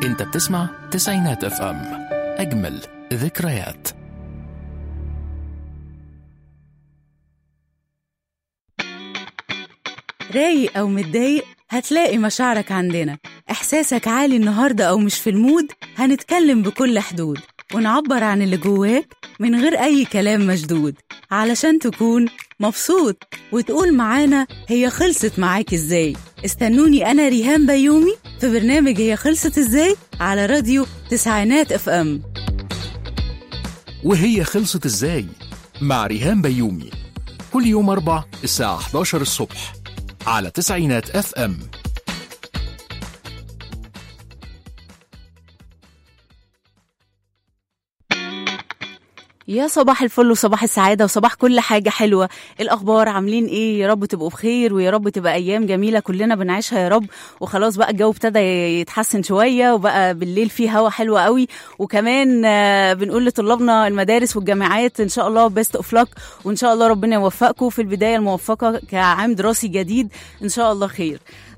انت بتسمع تسعينات اف ام اجمل ذكريات رايق أو متضايق هتلاقي مشاعرك عندنا إحساسك عالي النهاردة أو مش في المود هنتكلم بكل حدود ونعبر عن اللي جواك من غير أي كلام مشدود علشان تكون مبسوط وتقول معانا هي خلصت معاك إزاي استنوني أنا ريهام بيومي في برنامج هي خلصت إزاي على راديو تسعينات اف ام وهي خلصت ازاي مع ريهام بيومي كل يوم أربع الساعة 11 الصبح على تسعينات اف ام يا صباح الفل وصباح السعادة وصباح كل حاجة حلوة الأخبار عاملين إيه يا رب تبقوا بخير ويا رب تبقى أيام جميلة كلنا بنعيشها يا رب وخلاص بقى الجو ابتدى يتحسن شوية وبقى بالليل فيه هوا حلوة قوي وكمان آه، بنقول لطلابنا المدارس والجامعات إن شاء الله بيست أوف لك وإن شاء الله ربنا يوفقكم في البداية الموفقة كعام دراسي جديد إن شاء الله خير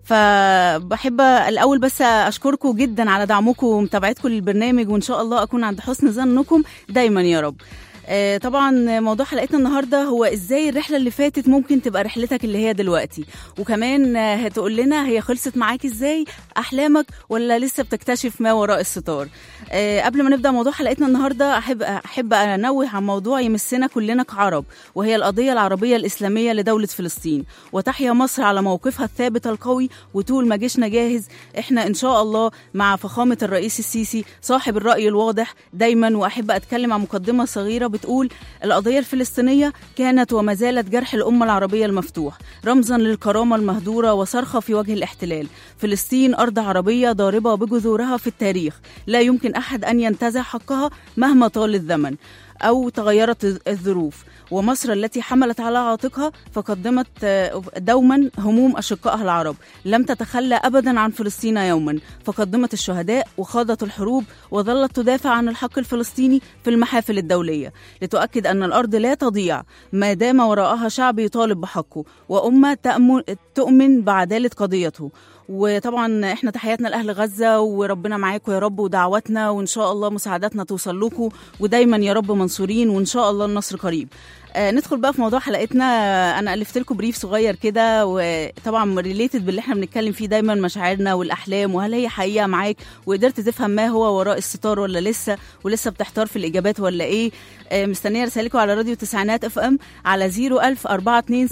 فبحب الاول بس اشكركم جدا على دعمكم ومتابعتكم للبرنامج وان شاء الله اكون عند حسن ظنكم دايما يا رب آه، طبعا موضوع حلقتنا النهارده هو ازاي الرحله اللي فاتت ممكن تبقى رحلتك اللي هي دلوقتي وكمان آه، هتقول لنا هي خلصت معاك ازاي احلامك ولا لسه بتكتشف ما وراء الستار آه، قبل ما نبدا موضوع حلقتنا النهارده احب احب انوه عن موضوع يمسنا كلنا كعرب وهي القضيه العربيه الاسلاميه لدوله فلسطين وتحيا مصر على موقفها الثابت القوي وطول ما جيشنا جاهز احنا ان شاء الله مع فخامه الرئيس السيسي صاحب الراي الواضح دايما واحب اتكلم عن مقدمه صغيره بتقول القضيه الفلسطينيه كانت وما زالت جرح الامه العربيه المفتوح رمزا للكرامه المهدوره وصرخه في وجه الاحتلال فلسطين ارض عربيه ضاربه بجذورها في التاريخ لا يمكن احد ان ينتزع حقها مهما طال الزمن أو تغيرت الظروف ومصر التي حملت على عاتقها فقدمت آه، دوما هموم أشقائها العرب لم تتخلى أبدا عن فلسطين يوما فقدمت الشهداء وخاضت الحروب وظلت تدافع عن الحق الفلسطيني في المحافل الدولية لتؤكد أن الأرض لا تضيع ما دام وراءها شعب يطالب بحقه وأمة تأمن تؤمن بعدالة قضيته وطبعا احنا تحياتنا لاهل غزه وربنا معاكم يا رب ودعواتنا وان شاء الله مساعداتنا توصل لكم ودايما يا رب منصورين وان شاء الله النصر قريب آه ندخل بقى في موضوع حلقتنا آه، انا الفت لكم بريف صغير كده وطبعا ريليتد باللي احنا بنتكلم فيه دايما مشاعرنا والاحلام وهل هي حقيقه معاك وقدرت تفهم ما هو وراء الستار ولا لسه ولسه بتحتار في الاجابات ولا ايه آه مستنيه رسائلكم على راديو تسعينات اف ام على 01000 427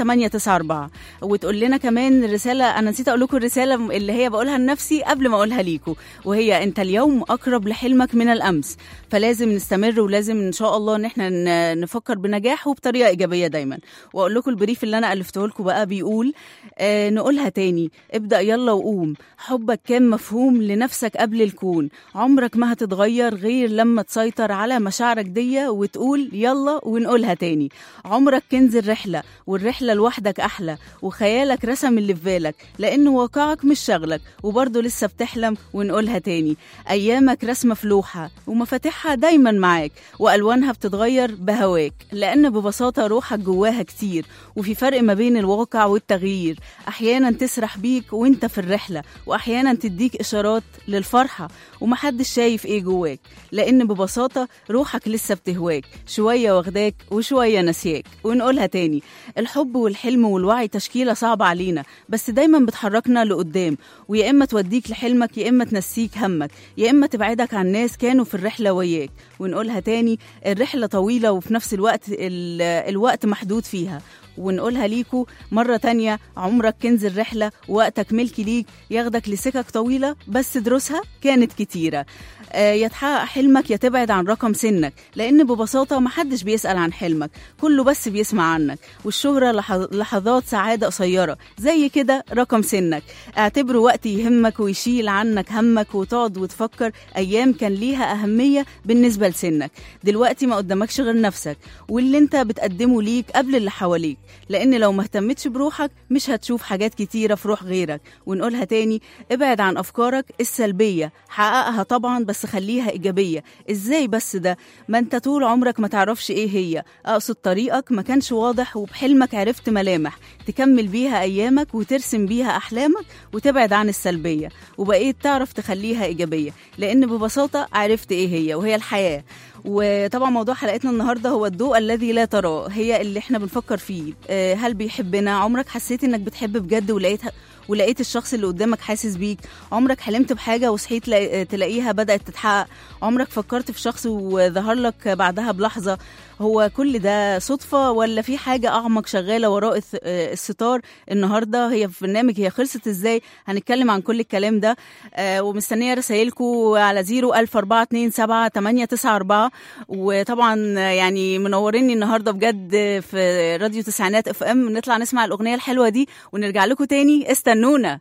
894 وتقول لنا كمان الرساله انا نسيت اقول لكم الرساله اللي هي بقولها لنفسي قبل ما اقولها ليكم وهي انت اليوم اقرب لحلمك من الامس فلازم نستمر ولازم ان شاء الله ان احنا ن- نفكر بنجاح وبطريقه ايجابيه دايما واقول لكم البريف اللي انا الفته لكم بقى بيقول آه نقولها تاني ابدا يلا وقوم حبك كان مفهوم لنفسك قبل الكون عمرك ما هتتغير غير لما تسيطر على مشاعرك دي وتقول يلا ونقولها تاني عمرك كنز الرحله والرحله لوحدك احلى وخيالك رسم اللي في بالك لان واقعك مش شغلك وبرضه لسه بتحلم ونقولها تاني ايامك رسمه في لوحه ومفاتيحها دايما معاك والوانها بتتغير بهواك لان ببساطه روحك جواها كتير وفي فرق ما بين الواقع والتغيير احيانا تسرح بيك وانت في الرحله واحيانا تديك اشارات للفرحه ومحدش شايف ايه جواك لان ببساطه روحك لسه بتهواك شويه واخداك وشويه نسياك ونقولها تاني الحب والحلم والوعي تشكيله صعبه علينا بس دايما بتحركنا لقدام ويا اما توديك لحلمك يا اما تنسيك همك يا اما تبعدك عن ناس كانوا في الرحله وياك ونقولها تاني الرحله طويله وفي نفس الوقت ال- الوقت محدود فيها ونقولها ليكو مرة تانية عمرك كنز الرحلة وقتك ملك ليك ياخدك لسكك طويلة بس دروسها كانت كتيرة آه، يا تحقق حلمك يا تبعد عن رقم سنك لأن ببساطة محدش بيسأل عن حلمك كله بس بيسمع عنك والشهرة لح- لحظات سعادة قصيرة زي كده رقم سنك اعتبره وقت يهمك ويشيل عنك همك وتقعد وتفكر أيام كان ليها أهمية بالنسبة لسنك دلوقتي ما قدامكش غير نفسك واللي انت بتقدمه ليك قبل اللي حواليك لأن لو ما اهتمتش بروحك مش هتشوف حاجات كتيرة في روح غيرك ونقولها تاني ابعد عن أفكارك السلبية حققها طبعا بس بس خليها إيجابية إزاي بس ده ما أنت طول عمرك ما تعرفش إيه هي أقصد طريقك ما كانش واضح وبحلمك عرفت ملامح تكمل بيها أيامك وترسم بيها أحلامك وتبعد عن السلبية وبقيت تعرف تخليها إيجابية لأن ببساطة عرفت إيه هي وهي الحياة وطبعا موضوع حلقتنا النهارده هو الضوء الذي لا تراه هي اللي احنا بنفكر فيه آه، هل بيحبنا عمرك حسيت انك بتحب بجد ولقيت ولقيت الشخص اللي قدامك حاسس بيك عمرك حلمت بحاجه وصحيت تلاقي- تلاقيها بدات تتحقق عمرك فكرت في شخص وظهر لك بعدها بلحظه هو كل ده صدفه ولا في حاجه اعمق شغاله وراء الث- آه، الستار النهارده هي في برنامج هي خلصت ازاي هنتكلم عن كل الكلام ده آه، ومستنيه رسائلكم على 0 1000 427 894 وطبعا يعني منوريني النهارده بجد في راديو تسعينات اف ام نطلع نسمع الاغنيه الحلوه دي ونرجع لكم تاني استنونا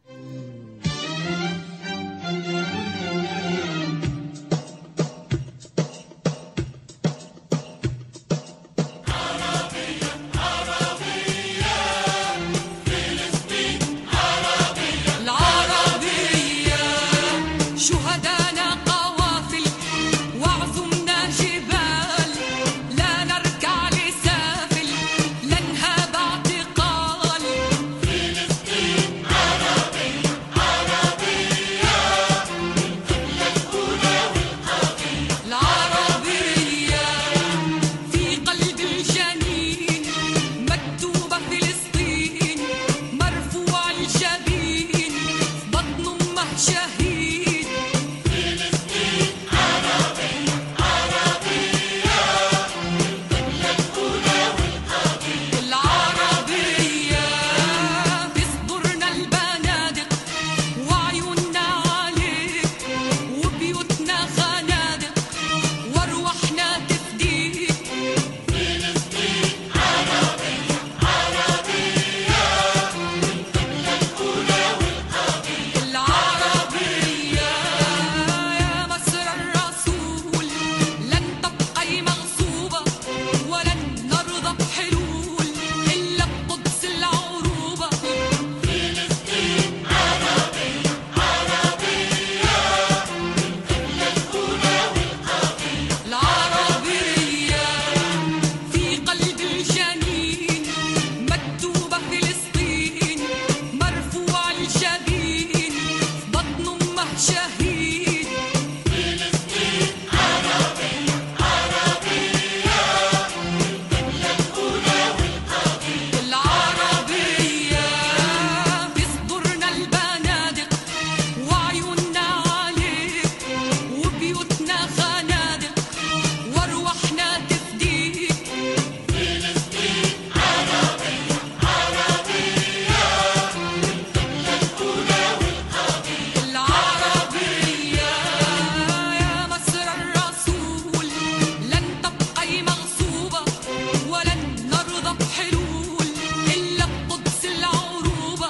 العربية شهدانا قوافل وعظمنا جبال لا نركع لسافل لا نهاب اعتقال العربية في قلب الجنين مكتوبة فلسطين مرفوع الجبين بطن أمه شهيد العربية في صدورنا البنادق وعيوننا عليك وبيوتنا خنادق وارواحنا تفديك العربية يا مصر الرسول لن تبقي مغصوبة ولن نرضى بحلول إلا بقدس العروبة العربية في قلب الجنين مكتوبة فلسطين مرفوع الجبين بطن أمه شهيد العربية في صدورنا البنادق وعيوننا عليك وبيوتنا خنادق وارواحنا تفديك العربية يا مصر الرسول لن تبقي مغصوبة ولن نرضى بحلول إلا بقدس العروبة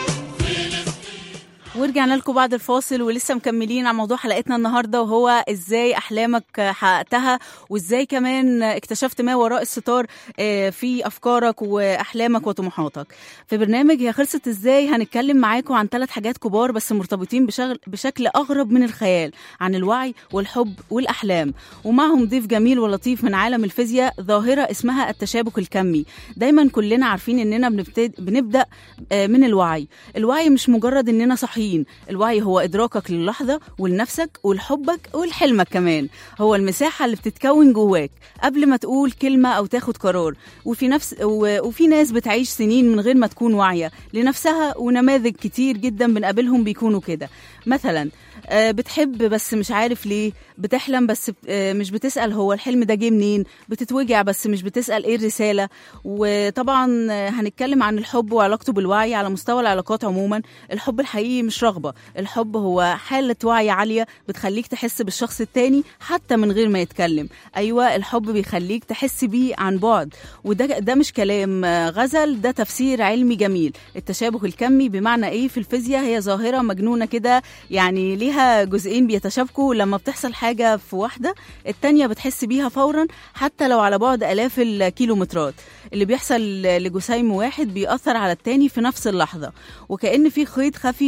ورجعنا لكم بعد الفاصل ولسه مكملين على موضوع حلقتنا النهارده وهو ازاي احلامك حققتها وازاي كمان اكتشفت ما وراء الستار آه، في افكارك واحلامك وطموحاتك. في برنامج هي خلصت ازاي هنتكلم معاكم عن ثلاث حاجات كبار بس مرتبطين بشغل بشكل اغرب من الخيال عن الوعي والحب والاحلام ومعهم ضيف جميل ولطيف من عالم الفيزياء ظاهره اسمها التشابك الكمي. دايما كلنا عارفين اننا بنبتد... بنبدا آه، من الوعي. الوعي مش مجرد اننا صاحيين الوعي هو ادراكك للحظه ولنفسك ولحبك ولحلمك كمان هو المساحه اللي بتتكون جواك قبل ما تقول كلمه او تاخد قرار وفي نفس و- وفي ناس بتعيش سنين من غير ما تكون واعيه لنفسها ونماذج كتير جدا بنقابلهم بيكونوا كده مثلا آه، بتحب بس مش عارف ليه بتحلم بس آه، مش بتسأل هو الحلم ده جه منين بتتوجع بس مش بتسأل ايه الرسالة وطبعا آه، هنتكلم عن الحب وعلاقته بالوعي على مستوى العلاقات عموما الحب الحقيقي مش رغبة الحب هو حالة وعي عالية بتخليك تحس بالشخص التاني حتى من غير ما يتكلم أيوة الحب بيخليك تحس بيه عن بعد وده ده مش كلام آه، غزل ده تفسير علمي جميل التشابه الكمي بمعنى ايه في الفيزياء هي ظاهرة مجنونة كده يعني ليها جزئين بيتشابكوا لما بتحصل حاجة في واحدة التانية بتحس بيها فورا حتى لو على بعد آلاف الكيلومترات اللي بيحصل لجسيم واحد بيأثر على التاني في نفس اللحظة وكأن في خيط خفي بيربطهم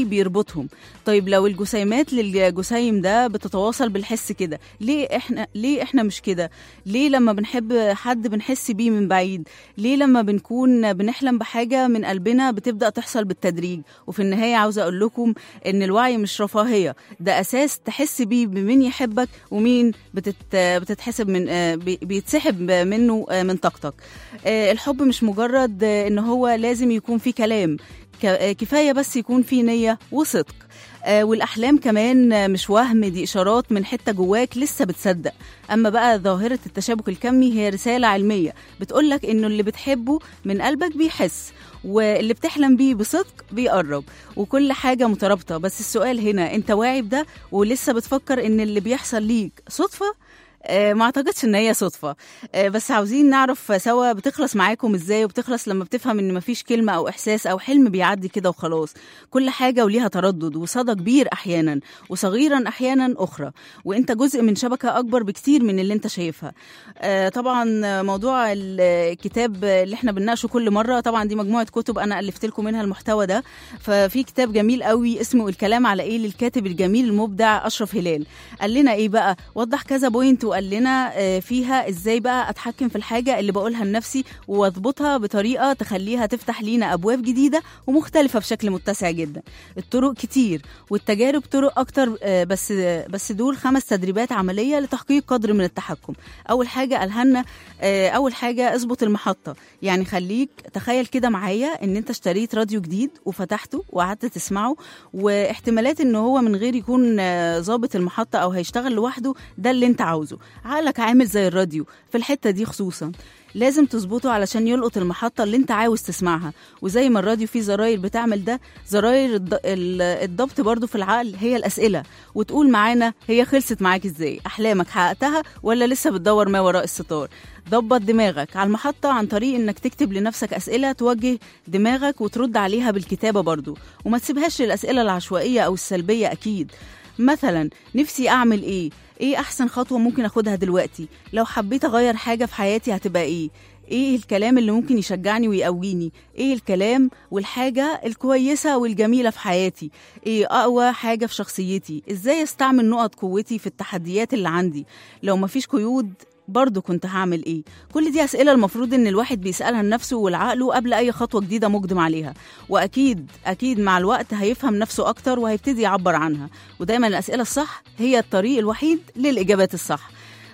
بتربطهم طيب لو الجسيمات للجسيم ده بتتواصل بالحس كده ليه احنا ليه احنا مش كده ليه لما بنحب حد بنحس بيه من بعيد ليه لما بنكون بنحلم بحاجه من قلبنا بتبدا تحصل بالتدريج وفي النهايه عاوزه اقول لكم ان الوعي مش رفاهيه ده اساس تحس بيه بمين يحبك ومين بتت بتتحسب من آه، بي- بيتسحب منه آه، من طاقتك آه، الحب مش مجرد آه، ان هو لازم يكون فيه كلام ك- آه، كفايه بس يكون فيه نيه وصدق آه، والاحلام كمان آه، مش وهم دي اشارات من حته جواك لسه بتصدق اما بقى ظاهره التشابك الكمي هي رساله علميه بتقولك انه اللي بتحبه من قلبك بيحس واللي بتحلم بيه بصدق بيقرب وكل حاجه مترابطه بس السؤال هنا انت واعي بده ولسه بتفكر ان اللي بيحصل ليك صدفه آه، ما اعتقدش ان هي صدفه آه، بس عاوزين نعرف سوا بتخلص معاكم ازاي وبتخلص لما بتفهم ان مفيش كلمه او احساس او حلم بيعدي كده وخلاص كل حاجه وليها تردد وصدى كبير احيانا وصغيرا احيانا اخرى وانت جزء من شبكه اكبر بكتير من اللي انت شايفها آه، طبعا موضوع الكتاب اللي احنا بنناقشه كل مره طبعا دي مجموعه كتب انا الفت لكم منها المحتوى ده ففي كتاب جميل قوي اسمه الكلام على ايه للكاتب الجميل المبدع اشرف هلال قال لنا ايه بقى وضح كذا بوينت وقال لنا آه، فيها ازاي بقى اتحكم في الحاجه اللي بقولها لنفسي واضبطها بطريقه تخليها تفتح لينا ابواب جديده ومختلفه بشكل متسع جدا الطرق كتير والتجارب طرق اكتر آه، بس بس دول خمس تدريبات عمليه لتحقيق قدر من التحكم اول حاجه قالها لنا آه، اول حاجه اظبط المحطه يعني خليك تخيل كده معايا ان انت اشتريت راديو جديد وفتحته وقعدت تسمعه واحتمالات ان هو من غير يكون آه، ظابط المحطه او هيشتغل لوحده ده اللي انت عاوزه عقلك عامل زي الراديو في الحته دي خصوصا لازم تظبطه علشان يلقط المحطة اللي انت عاوز تسمعها وزي ما الراديو فيه زراير بتعمل ده زراير الض- ال- الضبط برضو في العقل هي الأسئلة وتقول معانا هي خلصت معاك ازاي أحلامك حققتها ولا لسه بتدور ما وراء الستار ضبط دماغك على المحطة عن طريق انك تكتب لنفسك أسئلة توجه دماغك وترد عليها بالكتابة برضو وما تسيبهاش للأسئلة العشوائية أو السلبية أكيد مثلا نفسي أعمل إيه ايه احسن خطوه ممكن اخدها دلوقتي لو حبيت اغير حاجه في حياتي هتبقى ايه ايه الكلام اللي ممكن يشجعني ويقويني ايه الكلام والحاجه الكويسه والجميله في حياتي ايه اقوى حاجه في شخصيتي ازاي استعمل نقط قوتي في التحديات اللي عندي لو مفيش قيود برضه كنت هعمل ايه كل دي اسئله المفروض ان الواحد بيسالها لنفسه ولعقله قبل اي خطوه جديده مقدم عليها واكيد اكيد مع الوقت هيفهم نفسه اكتر وهيبتدي يعبر عنها ودايما الاسئله الصح هي الطريق الوحيد للاجابات الصح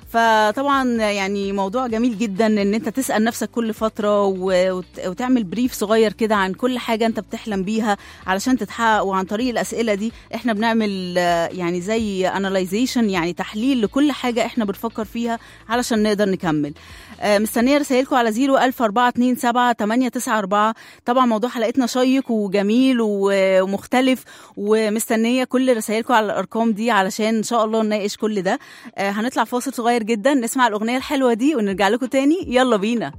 فطبعا يعني موضوع جميل جدا ان انت تسال نفسك كل فتره و- وت- وتعمل بريف صغير كده عن كل حاجه انت بتحلم بيها علشان تتحقق وعن طريق الاسئله دي احنا بنعمل آه، يعني زي اناليزيشن يعني تحليل لكل حاجه احنا بنفكر فيها علشان نقدر نكمل آه، مستنيه رسائلكم على 01427 طبعا موضوع حلقتنا شيق وجميل و- ومختلف ومستنيه كل رسائلكم على الارقام دي علشان ان شاء الله نناقش كل ده آه، هنطلع فاصل صغير جدا نسمع الاغنيه الحلوه دي ونرجع لكم تاني يلا بينا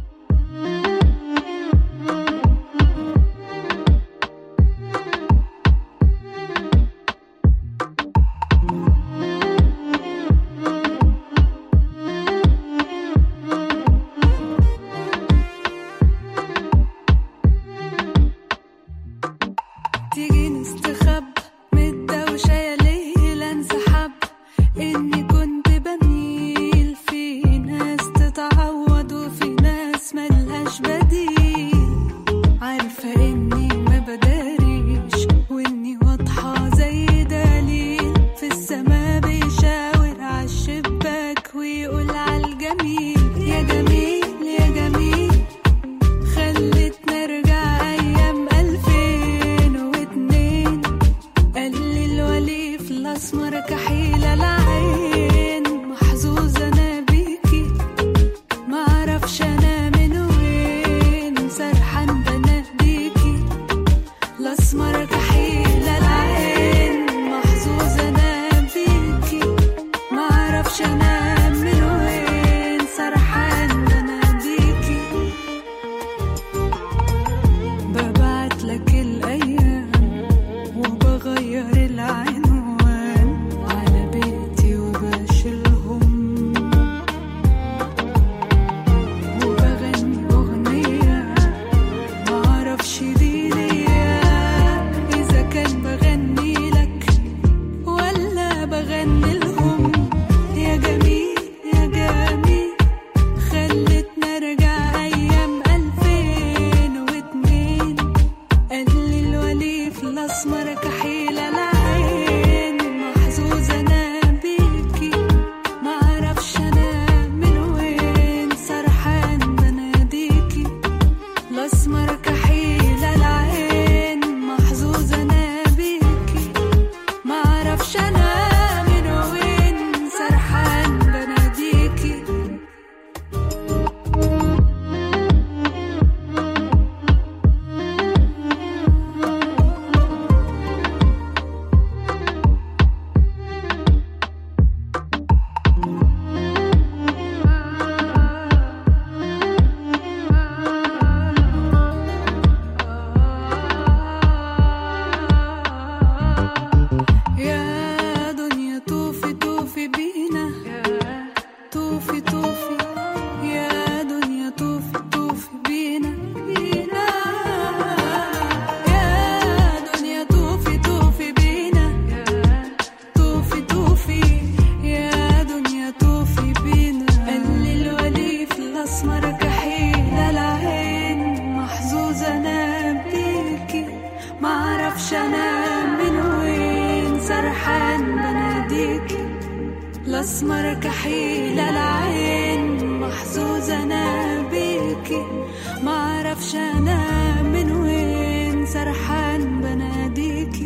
تيجي نستخب من الدوشة يا ليل انسحب إني كنت بميل في ناس تتعوض وفي ناس ملهاش بديل عارفة إني ما بداريش وإني واضحة زي دليل في السما بيشاور عالشباك ويقول عالجميل يا جميل يا جميل خلتنا نرجع أيام ألفين واتنين قال الوليف الأسمر كحيلة العين محظوظة أنا بيكي معرفش أنا من وين سرحان بناديكي الأسمر كحيلة العين محظوظة أنا بيكي معرفش أنا من وين سرحان بناديكي ببعت لك الأيام وبغير العنوان على بيتي وبشيلهم وبغني أغنية معرفش دي ليا الأسمر كحيل العين محظوظة أنا بيكي معرفش أنا من وين سرحان بناديكي الأسمر كحيل العين محظوظة أنا بيكي معرفش أنا من وين سرحان بناديكي يا دنيا طوفي طوفي بينا طوفي طوفي يا دنيا طوفي طوفي بينا بينا يا دنيا طوفي طوفي بينا طوفي طوفي يا دنيا طوفي بينا قل الولي في الأسمر كحيل العين محظوظة أنا بيكي معرفش أنا من وين سرحان بناديكي الأسمر كحيل العين محظوظة أنا بيكي معرفش أنا من وين سرحان بناديكي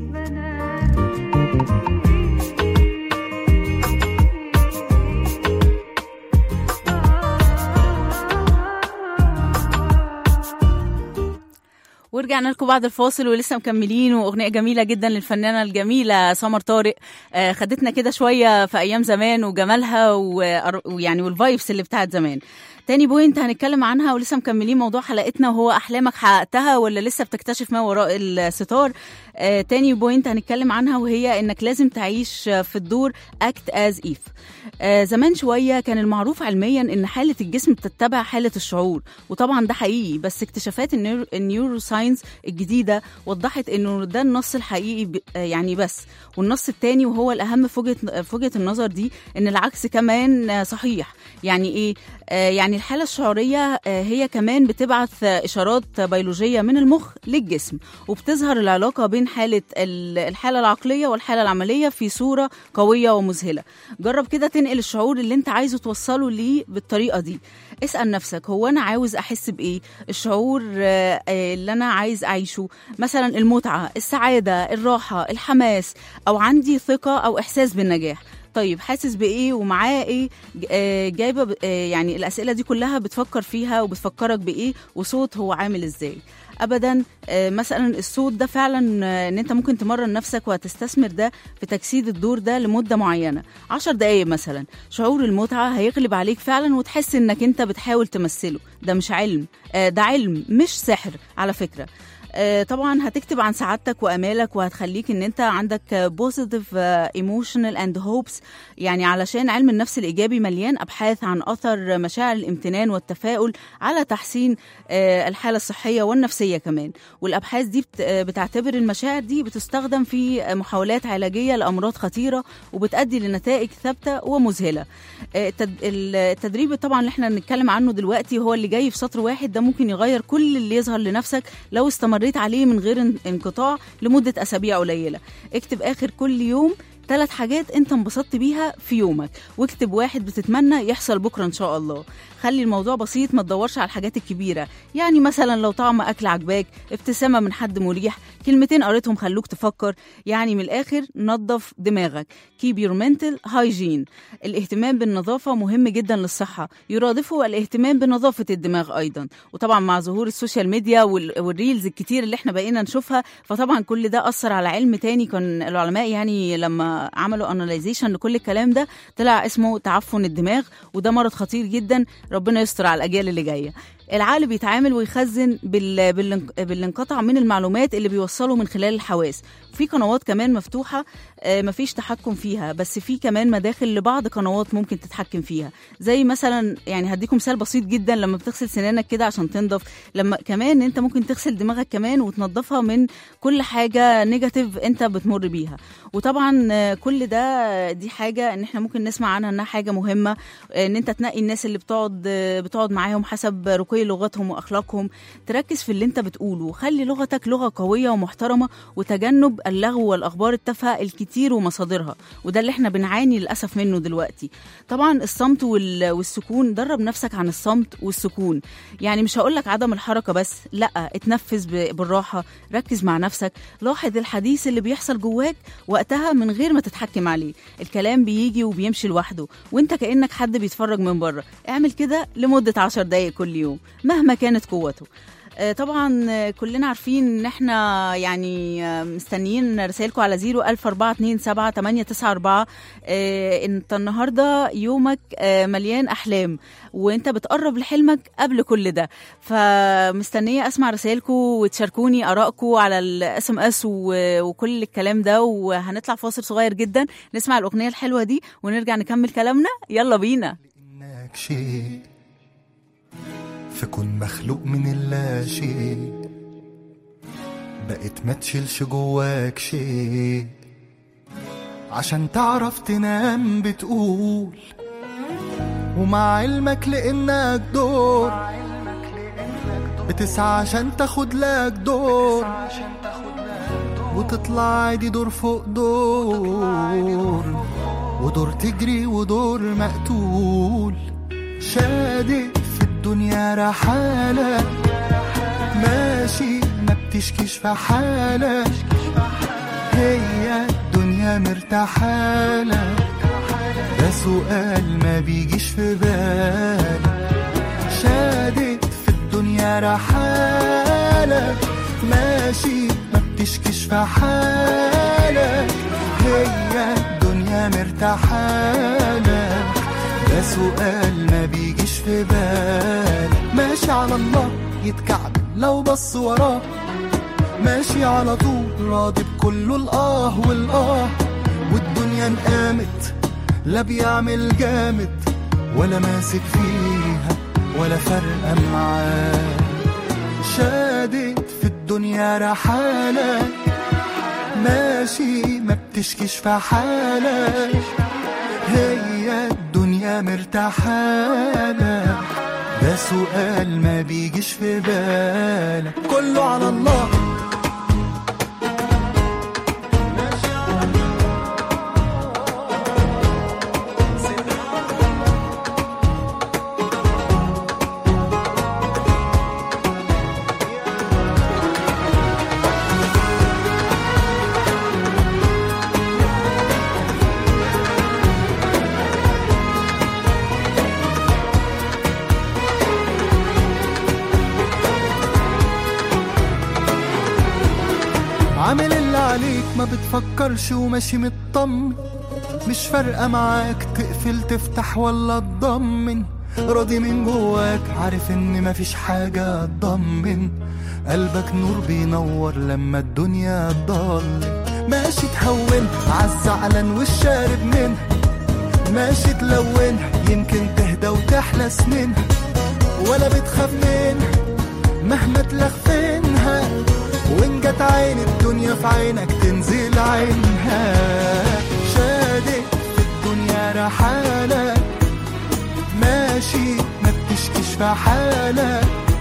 ورجعنا لكم بعد الفاصل ولسه مكملين واغنيه جميله جدا للفنانه الجميله سمر طارق آه، خدتنا كده شويه في ايام زمان وجمالها و- ويعني والفايبس اللي بتاعت زمان تاني بوينت هنتكلم عنها ولسه مكملين موضوع حلقتنا وهو احلامك حققتها ولا لسه بتكتشف ما وراء الستار آه تاني بوينت هنتكلم عنها وهي انك لازم تعيش في الدور اكت از ايف آه زمان شويه كان المعروف علميا ان حاله الجسم بتتبع حاله الشعور وطبعا ده حقيقي بس اكتشافات النيورو, النيورو ساينس الجديده وضحت انه ده النص الحقيقي ب- آه يعني بس والنص التاني وهو الاهم في وجهه في وجهه النظر دي ان العكس كمان آه، صحيح يعني ايه آه، يعني الحاله الشعوريه آه، هي كمان بتبعث آه، اشارات بيولوجيه من المخ للجسم وبتظهر العلاقه بين حاله ال- الحاله العقليه والحاله العمليه في صوره قويه ومذهله جرب كده تنقل الشعور اللي انت عايزه توصله ليه بالطريقه دي اسال نفسك هو انا عاوز احس بايه الشعور آه، آه، اللي انا عايز اعيشه مثلا المتعه السعاده الراحه الحماس او عندي ثقه او احساس بالنجاح طيب حاسس بايه ومعاه ايه ج- آه، جايبه ب- آه، يعني الاسئله دي كلها بتفكر فيها وبتفكرك بايه وصوت هو عامل ازاي ابدا آه، مثلا الصوت ده فعلا آه، ان انت ممكن تمرن نفسك وهتستثمر ده في تجسيد الدور ده لمده معينه عشر دقايق مثلا شعور المتعه هيغلب عليك فعلا وتحس انك انت بتحاول تمثله ده مش علم آه، ده علم مش سحر على فكره آه، طبعا هتكتب عن سعادتك وامالك وهتخليك ان انت عندك بوزيتيف ايموشنال اند هوبس يعني علشان علم النفس الايجابي مليان ابحاث عن اثر مشاعر الامتنان والتفاؤل على تحسين آه، الحاله الصحيه والنفسيه كمان والابحاث دي بت- آه، بتعتبر المشاعر دي بتستخدم في آه، محاولات علاجيه لامراض خطيره وبتؤدي لنتائج ثابته ومذهله آه، التد- التدريب طبعا اللي احنا بنتكلم عنه دلوقتي هو اللي جاي في سطر واحد ده ممكن يغير كل اللي يظهر لنفسك لو استمريت عليه من غير ان- انقطاع لمدة أسابيع قليلة اكتب آخر كل يوم ثلاث حاجات انت انبسطت بيها في يومك واكتب واحد بتتمنى يحصل بكره ان شاء الله خلي الموضوع بسيط ما تدورش على الحاجات الكبيره يعني مثلا لو طعم اكل عجباك ابتسامه من حد مريح كلمتين قريتهم خلوك تفكر يعني من الاخر نظف دماغك keep your mental hygiene الاهتمام بالنظافه مهم جدا للصحه يرادفه الاهتمام بنظافه الدماغ ايضا وطبعا مع ظهور السوشيال ميديا وال- والريلز الكتير اللي احنا بقينا نشوفها فطبعا كل ده اثر على علم تاني كان العلماء يعني لما عملوا اناليزيشن لكل الكلام ده طلع اسمه تعفن الدماغ وده مرض خطير جدا ربنا يستر على الاجيال اللي جايه العقل بيتعامل ويخزن بال... بالانق- بالانقطاع من المعلومات اللي بيوصله من خلال الحواس في قنوات كمان مفتوحه آه، مفيش تحكم فيها بس في كمان مداخل لبعض قنوات ممكن تتحكم فيها زي مثلا يعني هديكم مثال بسيط جدا لما بتغسل سنانك كده عشان تنضف لما كمان انت ممكن تغسل دماغك كمان وتنضفها من كل حاجه نيجاتيف انت بتمر بيها وطبعا آه، كل ده دي حاجه ان احنا ممكن نسمع عنها انها حاجه مهمه آه، ان انت تنقي الناس اللي بتقعد آه، بتقعد معاهم حسب تنقي لغتهم واخلاقهم تركز في اللي انت بتقوله وخلي لغتك لغه قويه ومحترمه وتجنب اللغو والاخبار التافهه الكتير ومصادرها وده اللي احنا بنعاني للاسف منه دلوقتي طبعا الصمت وال- والسكون درب نفسك عن الصمت والسكون يعني مش هقولك عدم الحركه بس لا اتنفس ب- بالراحه ركز مع نفسك لاحظ الحديث اللي بيحصل جواك وقتها من غير ما تتحكم عليه الكلام بيجي وبيمشي لوحده وانت كانك حد بيتفرج من بره اعمل كده لمده عشر دقايق كل يوم مهما كانت قوته آه، طبعا آه، كلنا عارفين ان احنا يعني آه، مستنيين رسائلكم على 0 1000 427 894 آه، انت النهارده يومك آه، مليان احلام وانت بتقرب لحلمك قبل كل ده فمستنيه اسمع رسائلكم وتشاركوني ارائكم على الاس ام اس وكل الكلام ده وهنطلع فاصل صغير جدا نسمع الاغنيه الحلوه دي ونرجع نكمل كلامنا يلا بينا انك شيء فكن مخلوق من اللا شيء بقيت ما تشيلش جواك شيء عشان تعرف تنام بتقول ومع علمك لانك دور بتسعى عشان تاخد لك دور وتطلع عادي دور فوق دور ودور تجري ودور مقتول شادد في الدنيا رحالة ماشي ما بتشكيش في حالة هي الدنيا مرتاحالة ده سؤال ما بيجيش في بالك شادد في الدنيا رحالة ماشي ما بتشكيش في حالة هي الدنيا مرتاحالة ده سؤال ما بيجيش في بالك ماشي على الله يتكعب لو بص وراه ماشي على طول راضي بكله الآه والآه والدنيا انقامت لا بيعمل جامد ولا ماسك فيها ولا فارقة معاه شادد في الدنيا رحالة ماشي ما بتشكيش في حالة هي الدنيا مرتاحالة ده سؤال ما بيجيش في بالك كله على الله عامل اللي عليك ما بتفكرش وماشي مطمن مش فارقة معاك تقفل تفتح ولا تضمن راضي من جواك عارف ان مفيش حاجة تضمن قلبك نور بينور لما الدنيا تضلم ماشي تهون عالزعلان والشارب منها ماشي تلونها يمكن تهدى وتحلى سنينها ولا بتخاف منها مهما تلخفنها وان جت عين الدنيا في عينك تنزل عينها شادد في الدنيا رحالة ماشي ما بتشكيش في حالة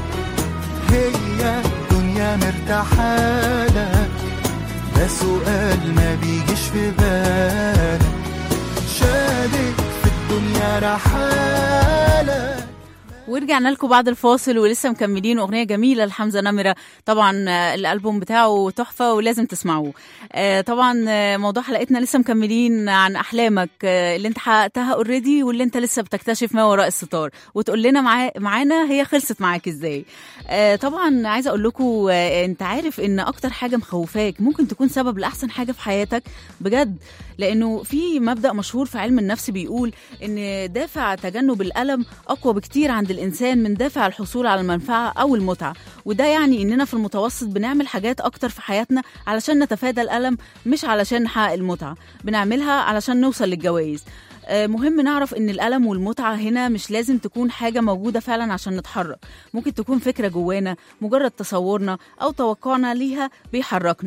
هي الدنيا مرتاحالة ده سؤال ما بيجيش في بالك شادد في الدنيا رحالة ورجعنا لكم بعد الفاصل ولسه مكملين اغنيه جميله لحمزه نمره طبعا آه، الالبوم بتاعه تحفه ولازم تسمعوه آه، طبعا آه، موضوع حلقتنا لسه مكملين عن احلامك آه، اللي انت حققتها اوريدي واللي انت لسه بتكتشف ما وراء الستار وتقول لنا معا- معانا هي خلصت معاك ازاي آه، طبعا عايزه اقول لكم انت عارف ان اكتر حاجه مخوفاك ممكن تكون سبب لاحسن حاجه في حياتك بجد لانه في مبدا مشهور في علم النفس بيقول ان دافع تجنب الالم اقوى بكتير عند الانسان من دافع الحصول على المنفعه او المتعه وده يعني اننا في المتوسط بنعمل حاجات اكتر في حياتنا علشان نتفادى الالم مش علشان نحقق المتعه بنعملها علشان نوصل للجوائز آه، مهم نعرف ان الالم والمتعه هنا مش لازم تكون حاجه موجوده فعلا عشان نتحرك ممكن تكون فكره جوانا مجرد تصورنا او توقعنا ليها بيحركنا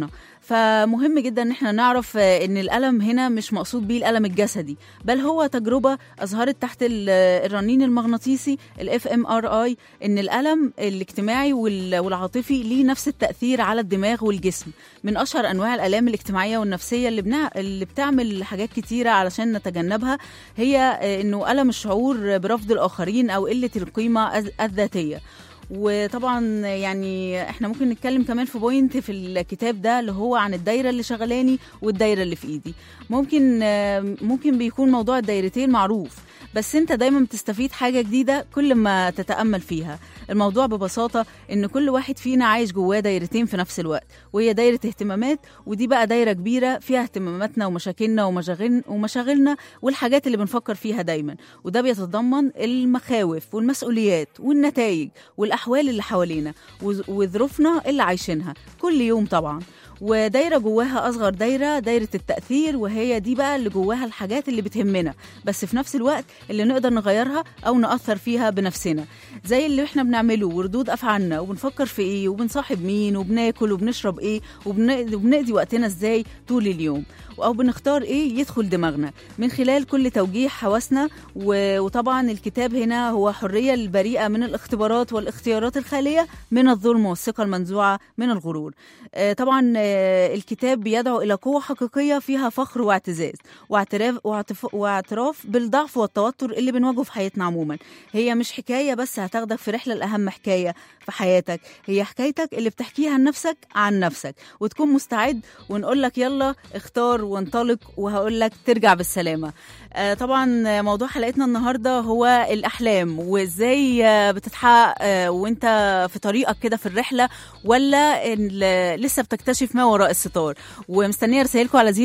فمهم جدا ان احنا نعرف آه، ان الالم هنا مش مقصود بيه الالم الجسدي بل هو تجربه اظهرت تحت ال- الرنين المغناطيسي الاف ام ار اي ان الالم الاجتماعي وال- والعاطفي ليه نفس التاثير على الدماغ والجسم من اشهر انواع الالام الاجتماعيه والنفسيه اللي بنع... اللي بتعمل حاجات كتيره علشان نتجنبها هي آه، انه الم الشعور برفض الاخرين او قله القيمه الذ- الذاتيه وطبعا يعني احنا ممكن نتكلم كمان في بوينت في الكتاب ده اللي هو عن الدايره اللي شغلاني والدايره اللي في ايدي ممكن آه، ممكن بيكون موضوع الدايرتين معروف بس انت دايما بتستفيد حاجه جديده كل ما تتامل فيها الموضوع ببساطه ان كل واحد فينا عايش جواه دايرتين في نفس الوقت وهي دايره اهتمامات ودي بقى دايره كبيره فيها اهتماماتنا ومشاكلنا ومشاغل- ومشاغلنا والحاجات اللي بنفكر فيها دايما وده بيتضمن المخاوف والمسؤوليات والنتائج والاحوال اللي حوالينا وظ- وظروفنا اللي عايشينها كل يوم طبعا ودايره جواها اصغر دايره دايره التاثير وهي دي بقى اللي جواها الحاجات اللي بتهمنا بس في نفس الوقت اللي نقدر نغيرها او ناثر فيها بنفسنا زي اللي احنا بنعمله وردود افعالنا وبنفكر في ايه وبنصاحب مين وبناكل وبنشرب ايه وبن- وبنقضي وقتنا ازاي طول اليوم او بنختار ايه يدخل دماغنا من خلال كل توجيه حواسنا و- وطبعا الكتاب هنا هو حريه البريئه من الاختبارات والاختيارات الخاليه من الظلم والثقه المنزوعه من الغرور آه، طبعا آه، الكتاب بيدعو الى قوه حقيقيه فيها فخر واعتزاز واعتراف واعتف- واعتراف بالضعف والتوتر اللي بنواجهه في حياتنا عموما هي مش حكايه بس هتاخدك في رحله الاهم حكايه في حياتك هي حكايتك اللي بتحكيها لنفسك عن نفسك وتكون مستعد ونقول لك يلا اختار وانطلق وهقول لك ترجع بالسلامه آه، طبعا آه، موضوع حلقتنا النهارده هو الاحلام وازاي آه، بتتحقق آه، وانت في طريقك كده في الرحله ولا ال- لسه بتكتشف ما وراء الستار ومستنيه رسائلكم على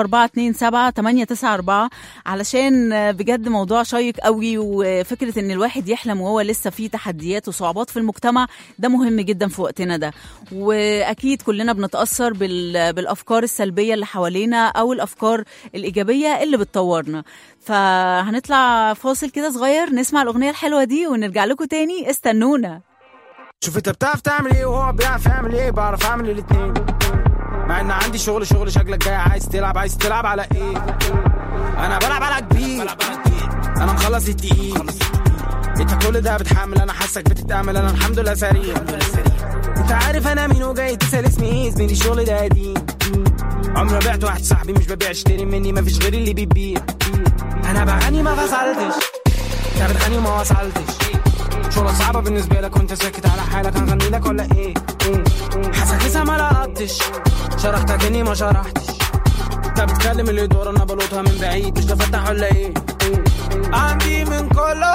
01427 علشان آه، بجد موضوع شيق قوي وفكره ان الواحد يحلم وهو لسه فيه تحديات وصعوبات في المجتمع ده مهم جدا في وقتنا ده واكيد كلنا بنتاثر بال- بالافكار السلبيه اللي حوالينا او الافكار الايجابيه اللي بتطورنا فهنطلع فاصل كده صغير نسمع الاغنيه الحلوه دي ونرجع لكم تاني استنونا شوف انت بتعرف تعمل ايه وهو بيعرف يعمل ايه بعرف اعمل الاتنين مع ان عندي شغل شغل شكلك جاي عايز تلعب عايز تلعب على ايه انا بلعب على كبير انا مخلص التقيل انت كل ده بتحمل انا حاسك بتتامل انا الحمد لله سريع انت عارف انا مين وجاي تسال اسمي ايه زميلي الشغل ده قديم عمري ما بعت واحد صاحبي مش ببيع اشتري مني مفيش غير اللي بيبيع انا بغني ما فصلتش انت بتغني وما وصلتش شغلة صعبة بالنسبة لك وانت ساكت على حالك هنغني لك ولا ايه؟ إيه؟ إيه؟ حاسك لسه ما لقطتش شرحتك اني ما شرحتش انت بتكلم اللي دور انا بلوطها من بعيد مش بفتح ولا ايه؟ إيه؟ إيه؟ عندي من كله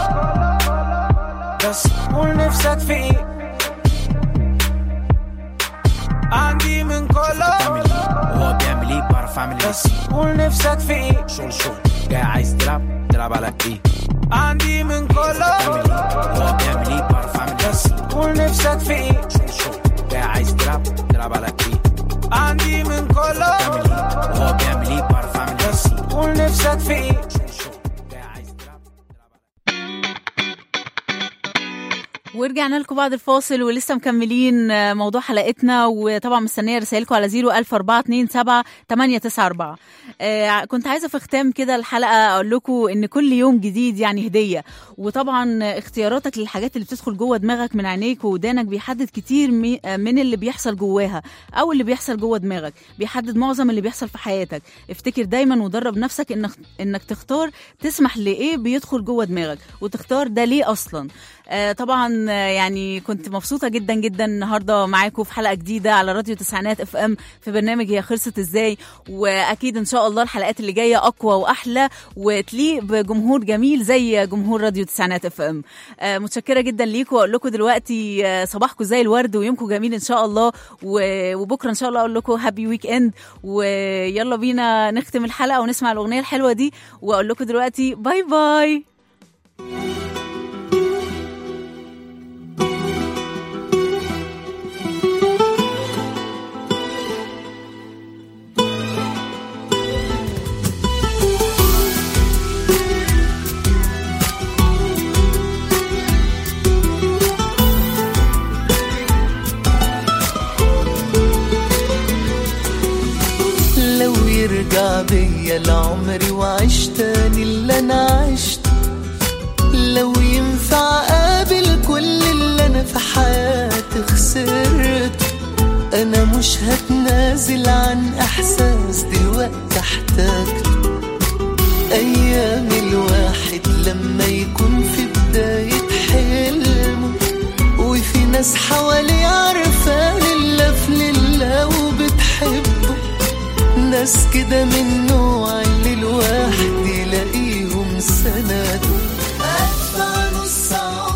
بس قول نفسك في ايه؟ عندي من كله هو بيعمل ايه بعرف اعمل ايه بس قول نفسك في ايه؟ شغل شغل جاي عايز تلعب تلعب على ايه عندي من كله بتعمل ايه هو بيعمل ايه بعرف اعمل ايه بس قول نفسك في ايه؟ شغل شغل جاي عايز تلعب تلعب على ايه عندي من كله بتعمل ايه هو بيعمل ايه بعرف اعمل ايه بس قول نفسك في ايه؟ شغل شغل جاي عايز تلعب ورجعنا لكم بعد الفاصل ولسه مكملين آه، موضوع حلقتنا وطبعا مستنيه رسائلكم على 01427 894 آه كنت عايزه في ختام كده الحلقه اقول لكم ان كل يوم جديد يعني هديه وطبعا اختياراتك للحاجات اللي بتدخل جوه دماغك من عينيك وودانك بيحدد كتير مي- آه، من اللي بيحصل جواها او اللي بيحصل جوه دماغك بيحدد معظم اللي بيحصل في حياتك افتكر دايما ودرب نفسك انك انك تختار تسمح لايه بيدخل جوه دماغك وتختار ده ليه اصلا آه، طبعا آه، يعني كنت مبسوطه جدا جدا النهارده معاكم في حلقه جديده على راديو تسعينات اف ام في برنامج هي خلصت ازاي واكيد ان شاء الله الحلقات اللي جايه اقوى واحلى وتليق بجمهور جميل زي جمهور راديو تسعينات اف ام آه، متشكره جدا ليكم واقول لكم دلوقتي آه، صباحكم زي الورد ويومكم جميل ان شاء الله و- وبكره ان شاء الله اقول لكم هابي ويك اند ويلا بينا نختم الحلقه ونسمع الاغنيه الحلوه دي واقول لكم دلوقتي باي باي لو يرجع بيا العمر وعيش تاني اللي انا عشته لو ينفع اقابل كل اللي انا في حياتي خسرته انا مش هتنازل عن احساس دلوقتي احتاجته ايام الواحد لما يكون في بداية حلمه وفي ناس حواليه عارفة لله في لله وبتحبه ناس كده من نوع اللي الواحد يلاقيهم سند ادفع نص عمري